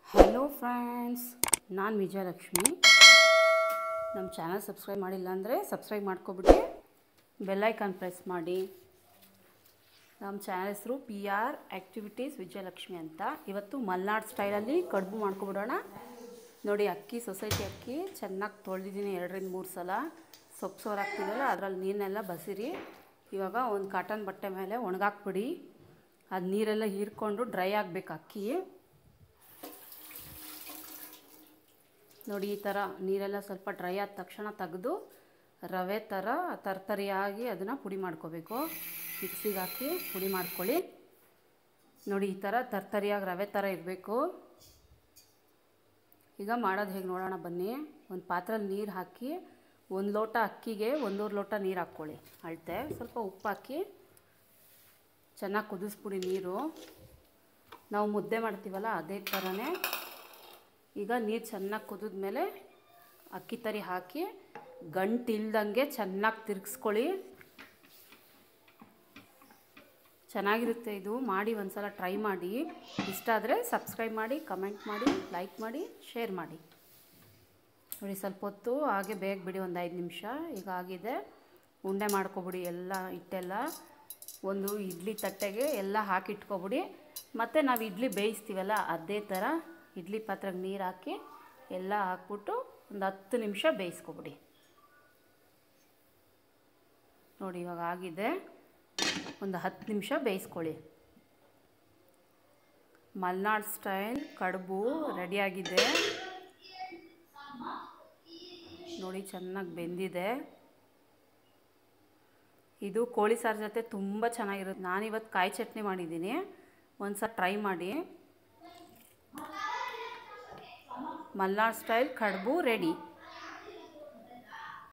hello friends ನಾನು ವಿಜಯಲಕ್ಷ್ಮಿ ನಮ್ಮ channel subscribe ಮಾಡಿಲ್ಲ ಅಂದರೆ ಸಬ್ಸ್ಕ್ರೈಬ್ ಮಾಡ್ಕೊಬಿಟ್ಟು ಬೆಲ್ಲೈಕಾನ್ ಪ್ರೆಸ್ ಮಾಡಿ ನಮ್ಮ ಚಾನಲ್ ಹೆಸರು ಪಿ ಆರ್ ಆ್ಯಕ್ಟಿವಿಟೀಸ್ ವಿಜಯಲಕ್ಷ್ಮಿ ಅಂತ ಇವತ್ತು ಮಲ್ನಾಡ್ ಸ್ಟೈಲಲ್ಲಿ ಕಡುಬು ಮಾಡ್ಕೊಬಿಡೋಣ ನೋಡಿ ಅಕ್ಕಿ ಸೊಸೈಟಿ ಅಕ್ಕಿ ಚೆನ್ನಾಗಿ ತೊಳೆದಿದ್ದೀನಿ ಎರಡರಿಂದ ಮೂರು ಸಲ ಸೊಪ್ಪು ಸೋರು ಹಾಕ್ತಿವಲ್ಲ ಅದರಲ್ಲಿ ನೀರನ್ನೆಲ್ಲ ಬಸಿರಿ ಇವಾಗ ಒಂದು ಕಾಟನ್ ಬಟ್ಟೆ ಮೇಲೆ ಒಣಗಾಕ್ಬಿಡಿ ಅದು ನೀರೆಲ್ಲ ಹೀರ್ಕೊಂಡು ಡ್ರೈ ಆಗಬೇಕು ಅಕ್ಕಿ ನೋಡಿ ಈ ಥರ ನೀರೆಲ್ಲ ಸ್ವಲ್ಪ ಡ್ರೈ ಆದ ತಕ್ಷಣ ತೆಗೆದು ರವೆ ಥರ ತರ್ತರಿಯಾಗಿ ಅದನ್ನು ಪುಡಿ ಮಾಡ್ಕೋಬೇಕು ಮಿಕ್ಸಿಗೆ ಹಾಕಿ ಪುಡಿ ಮಾಡ್ಕೊಳ್ಳಿ ನೋಡಿ ಈ ಥರ ತರ್ತರಿಯಾಗಿ ರವೆ ಥರ ಇರಬೇಕು ಈಗ ಮಾಡೋದು ಹೇಗೆ ನೋಡೋಣ ಬನ್ನಿ ಒಂದು ಪಾತ್ರೆಲಿ ನೀರು ಹಾಕಿ ಒಂದು ಲೋಟ ಅಕ್ಕಿಗೆ ಒಂದೂವರೆ ಲೋಟ ನೀರು ಹಾಕ್ಕೊಳ್ಳಿ ಅಳತೆ ಸ್ವಲ್ಪ ಉಪ್ಪು ಹಾಕಿ ಚೆನ್ನಾಗಿ ಕುದಿಸ್ಬಿಡಿ ನೀರು ನಾವು ಮುದ್ದೆ ಮಾಡ್ತೀವಲ್ಲ ಅದೇ ಥರನೇ ಈಗ ನೀರು ಚೆನ್ನಾಗಿ ಕುದಿದ್ಮೇಲೆ ಅಕ್ಕಿ ತರಿ ಹಾಕಿ ಗಂಟು ಇಲ್ದಂಗೆ ಚೆನ್ನಾಗಿ ತಿರ್ಗಿಸ್ಕೊಳ್ಳಿ ಚೆನ್ನಾಗಿರುತ್ತೆ ಇದು ಮಾಡಿ ಒಂದು ಸಲ ಟ್ರೈ ಮಾಡಿ ಇಷ್ಟ ಆದರೆ ಸಬ್ಸ್ಕ್ರೈಬ್ ಮಾಡಿ ಕಮೆಂಟ್ ಮಾಡಿ ಲೈಕ್ ಮಾಡಿ ಶೇರ್ ಮಾಡಿ ನೋಡಿ ಸ್ವಲ್ಪ ಹೊತ್ತು ಹಾಗೆ ಬೇಗ ಬಿಡಿ ಒಂದು ಐದು ನಿಮಿಷ ಈಗ ಆಗಿದೆ ಉಂಡೆ ಮಾಡ್ಕೊಬಿಡಿ ಎಲ್ಲ ಹಿಟ್ಟೆಲ್ಲ ಒಂದು ಇಡ್ಲಿ ತಟ್ಟೆಗೆ ಎಲ್ಲ ಹಾಕಿ ಇಟ್ಕೊಬಿಡಿ ಮತ್ತು ನಾವು ಇಡ್ಲಿ ಬೇಯಿಸ್ತೀವಲ್ಲ ಅದೇ ಥರ ಇಡ್ಲಿ ಪಾತ್ರೆಗೆ ನೀರು ಹಾಕಿ ಎಲ್ಲ ಹಾಕ್ಬಿಟ್ಟು ಒಂದು ಹತ್ತು ನಿಮಿಷ ಬೇಯಿಸ್ಕೊಬಿಡಿ ನೋಡಿ ಇವಾಗ ಆಗಿದೆ ಒಂದು ಹತ್ತು ನಿಮಿಷ ಬೇಯಿಸ್ಕೊಳ್ಳಿ ಮಲ್ನಾಡ್ ಸ್ಟೈಲ್ ಕಡುಬು ರೆಡಿಯಾಗಿದೆ ನೋಡಿ ಚೆನ್ನಾಗಿ ಬೆಂದಿದೆ ಇದು ಕೋಳಿ ಸಾರು ಜೊತೆ ತುಂಬ ಚೆನ್ನಾಗಿರುತ್ತೆ ನಾನಿವತ್ತು ಕಾಯಿ ಚಟ್ನಿ ಮಾಡಿದ್ದೀನಿ ಒಂದು ಸಲ ಟ್ರೈ ಮಾಡಿ ಮಲ್ನಾಡ್ ಸ್ಟೈಲ್ ಕಡುಬು ರೆಡಿ